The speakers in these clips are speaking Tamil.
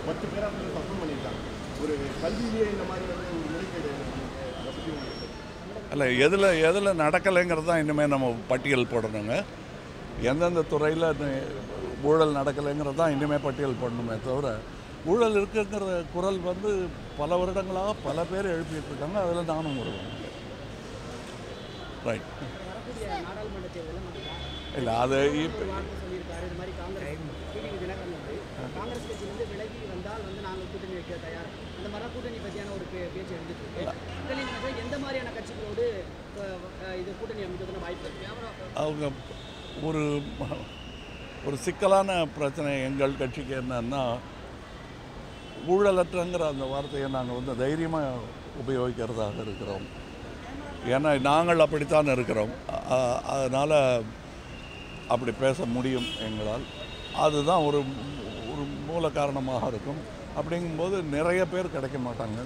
பத்து பேரை வந்து சஸ்பெண்ட் பண்ணியிருக்காங்க ஒரு கல்வியிலேயே இந்த மாதிரி வந்து ஒரு முறைகேடு இருக்கு. அதை பற்றி உங்களுக்கு அல்ல எதில் எதில் நடக்கலைங்கிறது தான் இனிமேல் நம்ம பட்டியல் போடணுங்க எந்தெந்த துறையில் ஊழல் நடக்கலைங்கிறது தான் இனிமேல் பட்டியல் போடணுமே தவிர ஊழல் இருக்குங்கிற குரல் வந்து பல வருடங்களாக பல பேர் எழுப்பிட்டு இருக்காங்க அதில் நானும் வருவேன் ரைட் வரக்கூடிய நாடாளுமன்ற தேர்தலில் நம்ம இல்லை அது இப்போ வார்த்தை சொல்லியிருக்காரு இது மாதிரி காங்கிரஸ் டிடிவி தினகரன் வந்து காங்கிரஸ் கட்சியிலிருந்து விலகி வந்தால் வந்து நாங்கள் கூட்டணி வைக்க தயார் அந்த மாதிரி கூட்டணி பற்றியான ஒரு பே- பேச்சு எழுதிட்டு இருக்கு மக்களின் வந்து எந்த மாதிரியான கட்சிகளோடு அஹ், அஹ், இது கூட்டணி அமைக்கிறதுன வாய்ப்பு இருக்கு அவங்க ஒரு ஒரு சிக்கலான பிரச்சனை எங்கள் கட்சிக்கு என்னன்னா ஊழலற்றங்கிற அந்த வார்த்தையை நாங்கள் வந்து தைரியமாக உபயோகிக்கிறதாக இருக்கிறோம் ஏன்னா நாங்கள் அப்படித்தான் இருக்கிறோம் அதனால் அப்படி பேச முடியும் எங்களால் அதுதான் ஒரு ஒரு மூல காரணமாக இருக்கும் அப்படிங்கும்போது நிறைய பேர் கிடைக்க மாட்டாங்க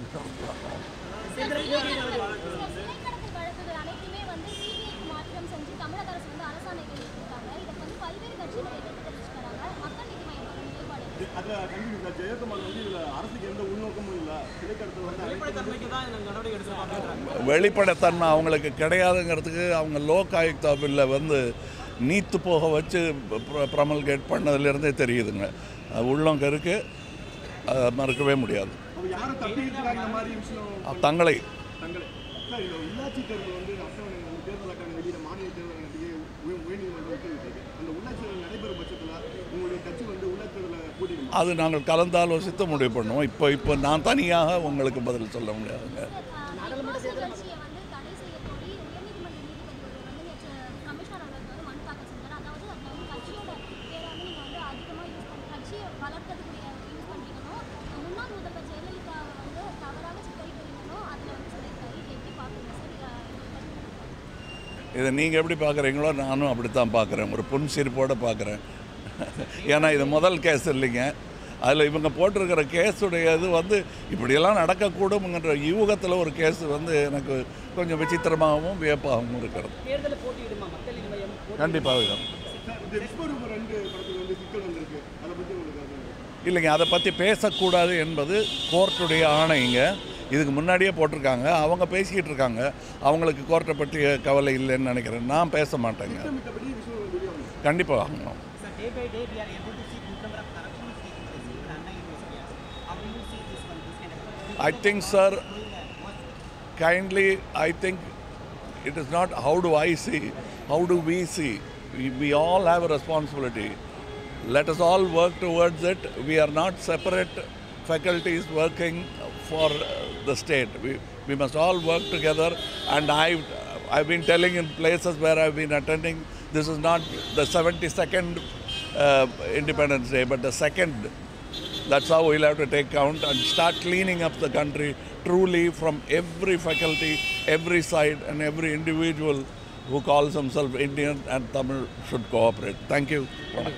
சிறைக்கடத்தல் வழக்குகள் அனைத்துமே வந்து சிபிஐக்கு மாற்றம் செஞ்சு தமிழக அரசு வந்து அரசாணை வெளியிட்டிருக்காங்க இதை வந்து பல்வேறு கட்சியினர் எதிர்ப்பு தெரிவிச்சுக்கிறாங்க மக்கள் நீதி மையத்தோட நிலைப்பாடு என்ன? அதில் கண்டிப்பாக ஜெயக்குமார் வந்து இதில் அரசுக்கு எந்த உள்நோக்கமும் இல்லை சிறைக்கடத்தல் வந்து அனைத்து வெளிப்படைத்தன்மை அவங்களுக்கு கிடையாதுங்கிறதுக்கு அவங்க லோக் ஆயுக்தா பில்லை வந்து நீத்து போக வச்சு ப்ரமல்கேட் பண்ணதுலேருந்தே தெரியுதுங்க அது உள்ளவங்க இருக்குது அதை மறுக்கவே முடியாது அவங்க யாரும் தப்பிக்கிறதுக்காக இந்த மாதிரி விஷயம் அது தங்களை தங்களை சார் இந்த உள்ளாட்சி தேர்தல் வந்து அட்டவணை வந்து தேர்தல் அட்டவணை வெளியிட மாநில தேர்தல் ஆணையத்துக்கு உய- உயர்நீதிமன்றம் உத்தரவிட்டது அந்த உள்ளாட்சி தேர்தல் நடைபெறும் பட்சத்தில் உங்களுடைய கட்சி வந்து உள்ளாட்சி தேர்தலை கூட்டிடுமா அது நாங்கள் கலந்தாலோசித்து முடிவு பண்ணுவோம் இப்போ இப்போ நான் தனியாக உங்களுக்கு பதில் சொல்ல முடியாதுங்க ஐபாசி கட்சியை வந்து தடை செய்ய கோரி உயர்நீதிமன்ற நீதிபதி ஒருவர் வந்து நேற்று கமிஷனர் அவர்களுக்கு வந்து மனு தாக்கல் செஞ்சார் அதாவது அதில் வந்து கட்சியோட பேரை வந்து நீங்கள் வந்து அதிகமாக யூஸ் பண்ணி கட்சியை வளர்க்கறதுக்கு யூஸ் பண்ணுறீங்கணும் முன்னாள் முதல்வர் ஜெயலலிதாவை வந்து தவறாக சித்தரிக்கிறீங்கணும் அதில் வந்து சொல்லியிருக்காரு இது எப்படி பார்க்குறீங்க சார் இதை இதை நீங்கள் எப்படி பார்க்குறீங்களோ நானும் அப்படி தான் பார்க்குறேன் ஒரு புன்சிரிப்போடு பார்க்குறேன் ஏன்னா இது முதல் கேஸ் இல்லைங்க அதில் இவங்க போட்டிருக்கிற கேஸுடைய இது வந்து இப்படியெல்லாம் நடக்கக்கூடும்ங்கிற யூகத்தில் ஒரு கேஸ் வந்து எனக்கு கொஞ்சம் விசித்திரமாகவும் வியப்பாகவும் இருக்கிறது தேர்தலில் போட்டியிடுமா மக்கள் நீதி மையம் போட்டி- கண்டிப்பாக சார் இந்த விஸ்வரூபம் ரெண்டு படத்துக்கு வந்து சிக்கல் வந்திருக்கு அதை பற்றி உங்களுக்கு அது இல்லைங்க அதை பற்றி பேசக்கூடாது என்பது கோர்ட்டுடைய ஆணைங்க இதுக்கு முன்னாடியே போட்டிருக்காங்க அவங்க பேசிக்கிட்டு இருக்காங்க அவங்களுக்கு கோர்ட்டை பற்றி கவலை இல்லைன்னு நினைக்கிறேன் நான் பேச மாட்டேங்க திட்டமிட்டபடி விஸ்வரூபம் வெளியே வந்து கண்டிப்பாக வாங்கணும் So day by day we are able to see good number of corruptions taking place in Anna University. How do you see this one, this kind of I think, sir, kindly, I think it is not how do I see, how do we see. We, we all have a responsibility. Let us all work towards it. We are not separate faculties working for uh, the state. We, we must all work together. And I've, I've been telling in places where I've been attending, this is not the 72nd uh, Independence Day, but the second that's how we'll have to take count and start cleaning up the country truly from every faculty, every side, and every individual who calls himself Indian and Tamil should cooperate. Thank you.